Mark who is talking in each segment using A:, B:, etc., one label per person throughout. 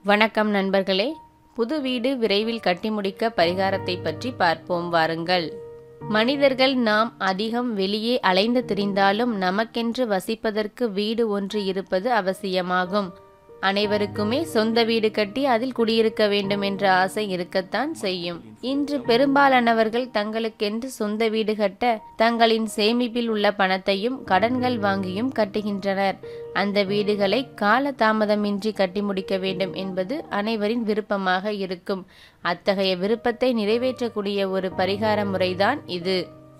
A: வணக்கம் நண்பர்களே புது வீடு விரைவில் கட்டி முடிக்க பரிகாரத்தை பற்றி பார்ப்போம் வாருங்கள் மனிதர்கள் நாம் அதிகம் வெளியே அலைந்து திரிந்தாலும் நமக்கென்று வசிப்பதற்கு வீடு ஒன்று இருப்பது அவசியமாகும் அனைவருக்குமே சொந்த வீடு கட்டி அதில் குடியிருக்க வேண்டும் என்ற ஆசை இருக்கத்தான் செய்யும் இன்று பெரும்பாலானவர்கள் தங்களுக்கென்று சொந்த வீடு கட்ட தங்களின் சேமிப்பில் உள்ள பணத்தையும் கடன்கள் வாங்கியும் கட்டுகின்றனர் அந்த வீடுகளை கால தாமதமின்றி கட்டி முடிக்க வேண்டும் என்பது அனைவரின் விருப்பமாக இருக்கும் அத்தகைய விருப்பத்தை நிறைவேற்றக்கூடிய ஒரு பரிகார முறைதான் இது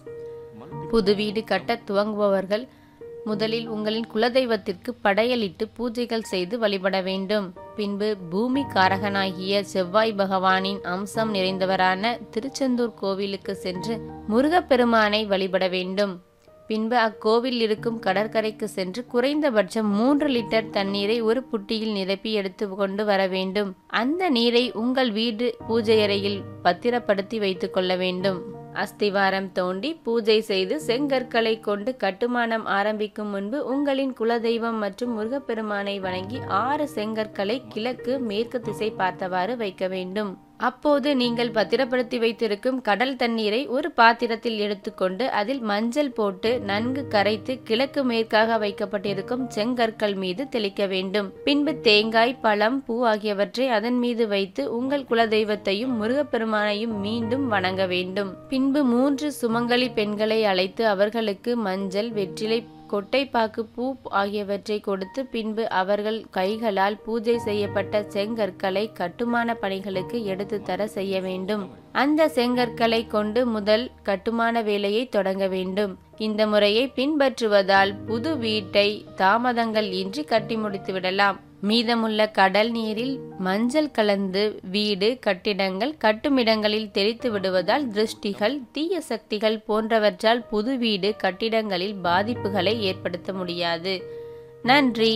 A: புது வீடு கட்ட துவங்குபவர்கள் முதலில் உங்களின் குலதெய்வத்திற்கு படையலிட்டு பூஜைகள் செய்து வழிபட வேண்டும் பின்பு பூமி காரகனாகிய செவ்வாய் பகவானின் அம்சம் நிறைந்தவரான திருச்செந்தூர் கோவிலுக்கு சென்று முருகப்பெருமானை வழிபட வேண்டும் பின்பு அக்கோவில் இருக்கும் கடற்கரைக்கு சென்று குறைந்தபட்சம் மூன்று லிட்டர் தண்ணீரை ஒரு புட்டியில் நிரப்பி எடுத்து கொண்டு வர வேண்டும் அந்த நீரை உங்கள் வீடு பூஜை அறையில் பத்திரப்படுத்தி வைத்துக் கொள்ள வேண்டும் அஸ்திவாரம் தோண்டி பூஜை செய்து செங்கற்களை கொண்டு கட்டுமானம் ஆரம்பிக்கும் முன்பு உங்களின் குலதெய்வம் மற்றும் முருகப்பெருமானை வணங்கி ஆறு செங்கற்களை கிழக்கு மேற்கு திசை பார்த்தவாறு வைக்க வேண்டும் அப்போது நீங்கள் பத்திரப்படுத்தி வைத்திருக்கும் கடல் தண்ணீரை ஒரு பாத்திரத்தில் எடுத்துக்கொண்டு அதில் மஞ்சள் போட்டு நன்கு கரைத்து கிழக்கு மேற்காக வைக்கப்பட்டிருக்கும் செங்கற்கள் மீது தெளிக்க வேண்டும் பின்பு தேங்காய் பழம் பூ ஆகியவற்றை அதன் மீது வைத்து உங்கள் குலதெய்வத்தையும் முருகப்பெருமானையும் மீண்டும் வணங்க வேண்டும் பின்பு மூன்று சுமங்கலி பெண்களை அழைத்து அவர்களுக்கு மஞ்சள் வெற்றிலை கொட்டைப்பாக்கு பூ ஆகியவற்றை கொடுத்து பின்பு அவர்கள் கைகளால் பூஜை செய்யப்பட்ட செங்கற்களை கட்டுமான பணிகளுக்கு எடுத்து தர செய்ய வேண்டும் அந்த செங்கற்களை கொண்டு முதல் கட்டுமான வேலையை தொடங்க வேண்டும் இந்த முறையை பின்பற்றுவதால் புது வீட்டை தாமதங்கள் இன்றி கட்டி முடித்து விடலாம் மீதமுள்ள கடல் நீரில் மஞ்சள் கலந்து வீடு கட்டிடங்கள் கட்டுமிடங்களில் தெளித்து விடுவதால் திருஷ்டிகள் தீய சக்திகள் போன்றவற்றால் புது வீடு கட்டிடங்களில் பாதிப்புகளை ஏற்படுத்த முடியாது நன்றி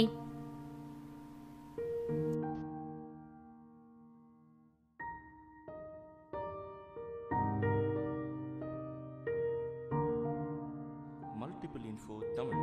B: Multiple Info Tamil